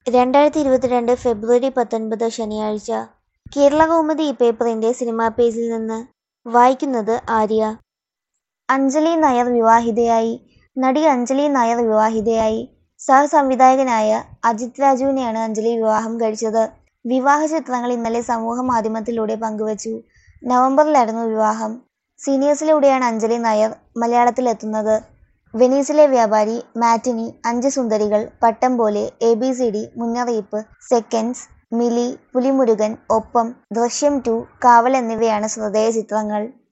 രണ്ടായിരത്തി ഇരുപത്തിരണ്ട് ഫെബ്രുവരി പത്തൊൻപത് ശനിയാഴ്ച കേരളകൗമുദി ഈ പേപ്പറിന്റെ സിനിമാ പേജിൽ നിന്ന് വായിക്കുന്നത് ആര്യ അഞ്ജലി നായർ വിവാഹിതയായി നടി അഞ്ജലി നായർ വിവാഹിതയായി സഹസംവിധായകനായ അജിത് രാജുവിനെയാണ് അഞ്ജലി വിവാഹം കഴിച്ചത് വിവാഹ ചിത്രങ്ങൾ ഇന്നലെ സമൂഹ മാധ്യമത്തിലൂടെ പങ്കുവച്ചു നവംബറിലായിരുന്നു വിവാഹം സീനിയേഴ്സിലൂടെയാണ് അഞ്ജലി നായർ മലയാളത്തിലെത്തുന്നത് വെനീസിലെ വ്യാപാരി മാറ്റിനി അഞ്ച് സുന്ദരികൾ പട്ടം പോലെ എ ബി സി ഡി മുന്നറിയിപ്പ് സെക്കൻഡ്സ് മിലി പുലിമുരുകൻ ഒപ്പം ദൃശ്യം ടു കാവൽ എന്നിവയാണ് ശ്രദ്ധേയ ചിത്രങ്ങൾ